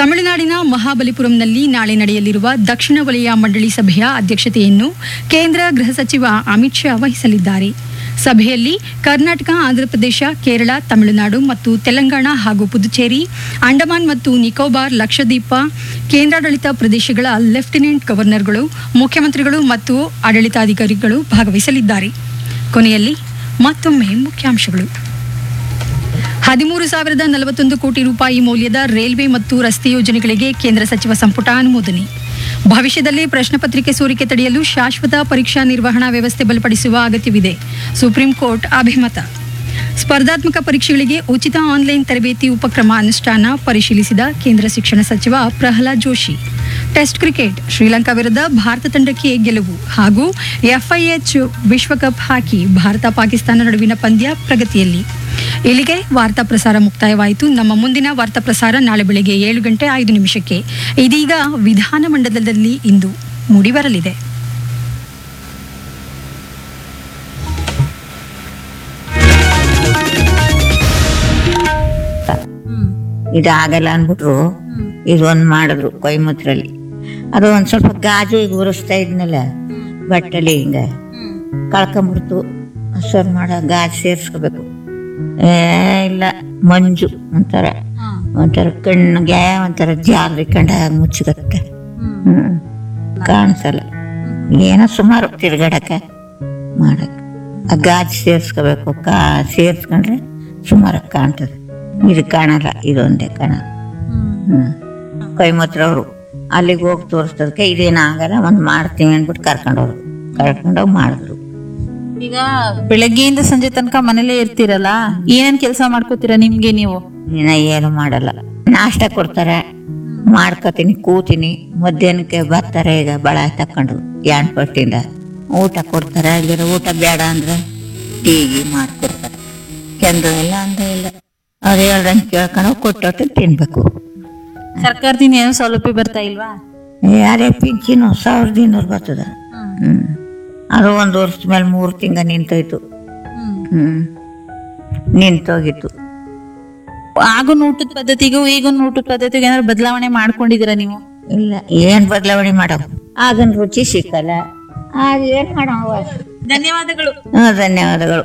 ತಮಿಳುನಾಡಿನ ಮಹಾಬಲಿಪುರಂನಲ್ಲಿ ನಾಳೆ ನಡೆಯಲಿರುವ ದಕ್ಷಿಣ ವಲಯ ಮಂಡಳಿ ಸಭೆಯ ಅಧ್ಯಕ್ಷತೆಯನ್ನು ಕೇಂದ್ರ ಗೃಹ ಸಚಿವ ಅಮಿತ್ ಶಾ ವಹಿಸಲಿದ್ದಾರೆ ಸಭೆಯಲ್ಲಿ ಕರ್ನಾಟಕ ಆಂಧ್ರಪ್ರದೇಶ ಕೇರಳ ತಮಿಳುನಾಡು ಮತ್ತು ತೆಲಂಗಾಣ ಹಾಗೂ ಪುದುಚೇರಿ ಅಂಡಮಾನ್ ಮತ್ತು ನಿಕೋಬಾರ್ ಲಕ್ಷದ್ವೀಪ ಕೇಂದ್ರಾಡಳಿತ ಪ್ರದೇಶಗಳ ಲೆಫ್ಟಿನೆಂಟ್ ಗವರ್ನರ್ಗಳು ಮುಖ್ಯಮಂತ್ರಿಗಳು ಮತ್ತು ಆಡಳಿತಾಧಿಕಾರಿಗಳು ಭಾಗವಹಿಸಲಿದ್ದಾರೆ ಕೊನೆಯಲ್ಲಿ ಮತ್ತೊಮ್ಮೆ ಮುಖ್ಯಾಂಶಗಳು ಹದಿಮೂರು ಸಾವಿರದ ನಲವತ್ತೊಂದು ಕೋಟಿ ರೂಪಾಯಿ ಮೌಲ್ಯದ ರೈಲ್ವೆ ಮತ್ತು ರಸ್ತೆ ಯೋಜನೆಗಳಿಗೆ ಕೇಂದ್ರ ಸಚಿವ ಸಂಪುಟ ಅನುಮೋದನೆ ಭವಿಷ್ಯದಲ್ಲಿ ಪ್ರಶ್ನೆ ಪತ್ರಿಕೆ ಸೋರಿಕೆ ತಡೆಯಲು ಶಾಶ್ವತ ಪರೀಕ್ಷಾ ನಿರ್ವಹಣಾ ವ್ಯವಸ್ಥೆ ಬಲಪಡಿಸುವ ಅಗತ್ಯವಿದೆ ಸುಪ್ರೀಂ ಕೋರ್ಟ್ ಅಭಿಮತ ಸ್ಪರ್ಧಾತ್ಮಕ ಪರೀಕ್ಷೆಗಳಿಗೆ ಉಚಿತ ಆನ್ಲೈನ್ ತರಬೇತಿ ಉಪಕ್ರಮ ಅನುಷ್ಠಾನ ಪರಿಶೀಲಿಸಿದ ಕೇಂದ್ರ ಶಿಕ್ಷಣ ಸಚಿವ ಪ್ರಹ್ಲಾದ್ ಜೋಶಿ ಟೆಸ್ಟ್ ಕ್ರಿಕೆಟ್ ಶ್ರೀಲಂಕಾ ವಿರುದ್ಧ ಭಾರತ ತಂಡಕ್ಕೆ ಗೆಲುವು ಹಾಗೂ ಎಫ್ಐಎಚ್ ವಿಶ್ವಕಪ್ ಹಾಕಿ ಭಾರತ ಪಾಕಿಸ್ತಾನ ನಡುವಿನ ಪಂದ್ಯ ಪ್ರಗತಿಯಲ್ಲಿ ಇಲ್ಲಿಗೆ ವಾರ್ತಾ ಪ್ರಸಾರ ಮುಕ್ತಾಯವಾಯಿತು ನಮ್ಮ ಮುಂದಿನ ವಾರ್ತಾ ಪ್ರಸಾರ ನಾಳೆ ಬೆಳಗ್ಗೆ ಏಳು ಗಂಟೆ ಐದು ನಿಮಿಷಕ್ಕೆ ಇದೀಗ ವಿಧಾನಮಂಡಲದಲ್ಲಿ ಇಂದು ಮೂಡಿಬರಲಿದೆ ಇದಾಗಲ್ಲ ಅಂದ್ಬಿಟ್ರು ಇದೊಂದು ಮಾಡಿದ್ರು ಕೊಯಮತ್ತೂರಲ್ಲಿ ಅದು ಒಂದು ಸ್ವಲ್ಪ ಗಾಜು ಈಗ ಉರಿಸ್ತಾ ಇದ್ನಲ್ಲ ಬಟ್ಟಲಿ ಹಿಂಗ ಕಳ್ಕೊಂಬಿಡ್ತು ಸರ್ ಮಾಡ ಗಾಜು ಸೇರಿಸ್ಕೋಬೇಕು ಏ ಇಲ್ಲ ಮಂಜು ಒಂಥರ ಒಂಥರ ಕಣ್ಣಿಗೆ ಒಂಥರ ಜಾಲರಿ ಕಂಡ ಮುಚ್ಚುಗತ್ತೆ ಹ್ಮ್ ಕಾಣಿಸಲ್ಲ ಏನೋ ಸುಮಾರು ತಿರ್ಗಾಡಕ್ಕೆ ಮಾಡಕ್ಕೆ ಆ ಗಾಜು ಸೇರಿಸ್ಕೋಬೇಕು ಕಾ ಸೇರಿಸ್ಕೊಂಡ್ರೆ ಸುಮಾರು ಕಾಣ್ತದೆ ಇದು ಕಾಣಲ್ಲ ಇದೊಂದೇ ಕಾಣಲ್ಲ ಹ್ಮ್ ಕೊಯಮತ್ತೂರವ್ರು ಅಲ್ಲಿಗೆ ಹೋಗಿ ತೋರಿಸ್ತದಕ್ಕೆ ಇದೇನಾಗಲ್ಲ ಒಂದು ಮಾಡ್ತೀವಿ ಅಂದ್ಬಿಟ್ಟು ಕರ್ಕೊಂಡವ್ರು ಕರ್ಕೊಂಡೋಗಿ ಮಾಡಿದ್ರು ಈಗ ಬೆಳಗ್ಗೆಯಿಂದ ಸಂಜೆ ತನಕ ಮನೇಲೇ ಇರ್ತೀರಲ್ಲ ಏನೇನ್ ಕೆಲಸ ಮಾಡ್ಕೋತೀರಾ ನಿಮ್ಗೆ ನೀವು ಇನ್ನ ಏನು ಮಾಡಲ್ಲ ನಾಷ್ಟ ಕೊಡ್ತಾರೆ ಮಾಡ್ಕೋತೀನಿ ಕೂತೀನಿ ಮಧ್ಯಾಹ್ನಕ್ಕೆ ಬರ್ತಾರೆ ಈಗ ಬಳ ತಕೊಂಡು ಯಾನ್ ಪಟ್ಟಿಂದ ಊಟ ಕೊಡ್ತಾರೆ ಅಲ್ಲಿರೋ ಊಟ ಬೇಡ ಅಂದ್ರೆ ಟೀಗಿ ಮಾಡ್ಕೊಡ್ತಾರೆ ಕೆಂದು ಇಲ್ಲ ಅಂದ್ರೆ ಇಲ್ಲ ಅವ್ರು ಹೇಳ್ದಂಗೆ ಕೇಳ್ಕೊಂಡು ಕೊಟ್ಟೊಟ್ಟು ತಿನ್ಬೇಕು ಸರ್ಕಾರದಿಂದ ಏನೋ ಸೌಲಭ್ಯ ಬರ್ತಾ ಇಲ್ವಾ ಯಾರೇ ಪಿಂಚಿನು ಸಾವಿರದ ಇನ್ನೂರು ಬರ್ತದ ಹ್ಮ್ ಅದು ಒಂದು ವರ್ಷದ ಮೇಲೆ ಮೂರು ತಿಂಗ ನಿಂತೋಯ್ತು ಹ್ಮ್ ನಿಂತೋಗಿತ್ತು ಆಗನ್ ಊಟದ ಪದ್ಧತಿಗೂ ಈಗಿನ ಊಟದ ಪದ್ಧತಿಗೂ ಏನಾದ್ರು ಬದಲಾವಣೆ ಮಾಡ್ಕೊಂಡಿದೀರಾ ನೀವು ಇಲ್ಲ ಏನ್ ಬದಲಾವಣೆ ಮಾಡವು ಆಗನ್ ರುಚಿ ಸಿಕ್ಕಲ್ಲ ಆಗ ಏನ್ ಮಾಡವ ಧನ್ಯವಾದಗಳು ಧನ್ಯವಾದಗಳು